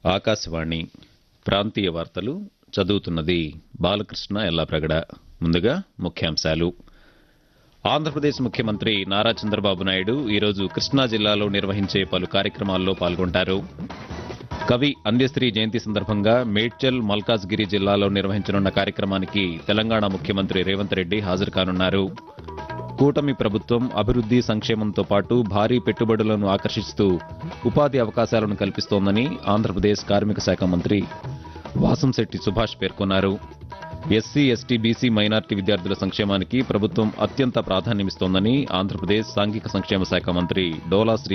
ఆకాశవాణి ప్రాంతీయ వార్తలు చదువుతున్నది బాలకృష్ణ ఎల్లాప్రగడ ముందుగా ముఖ్యాంశాలు ఆంధ్రప్రదేశ్ ముఖ్యమంత్రి నారా చంద్రబాబు నాయుడు ఈరోజు కృష్ణా జిల్లాలో నిర్వహించే పలు కార్యక్రమాల్లో పాల్గొంటారు కవి అంద్యశ్రీ జయంతి సందర్భంగా మేడ్చల్ మల్కాజ్గిరి జిల్లాలో నిర్వహించనున్న కార్యక్రమానికి తెలంగాణ ముఖ్యమంత్రి రేవంత్ రెడ్డి హాజరు కానున్నారు కూటమి ప్రభుత్వం అభివృద్ధి సంక్షేమంతో పాటు భారీ పెట్టుబడులను ఆకర్షిస్తూ ఉపాధి అవకాశాలను కల్పిస్తోందని ఆంధ్రప్రదేశ్ కార్మిక శాఖ మంత్రి వాసంశెట్టి సుభాష్ పేర్కొన్నారు ఎస్సీ ఎస్టీ బీసీ మైనార్టీ విద్యార్థుల సంక్షేమానికి ప్రభుత్వం అత్యంత ప్రాధాన్యమిస్తోందని ఆంధ్రప్రదేశ్ సాంఘిక సంక్షేమ శాఖ మంత్రి డోలా శ్రీ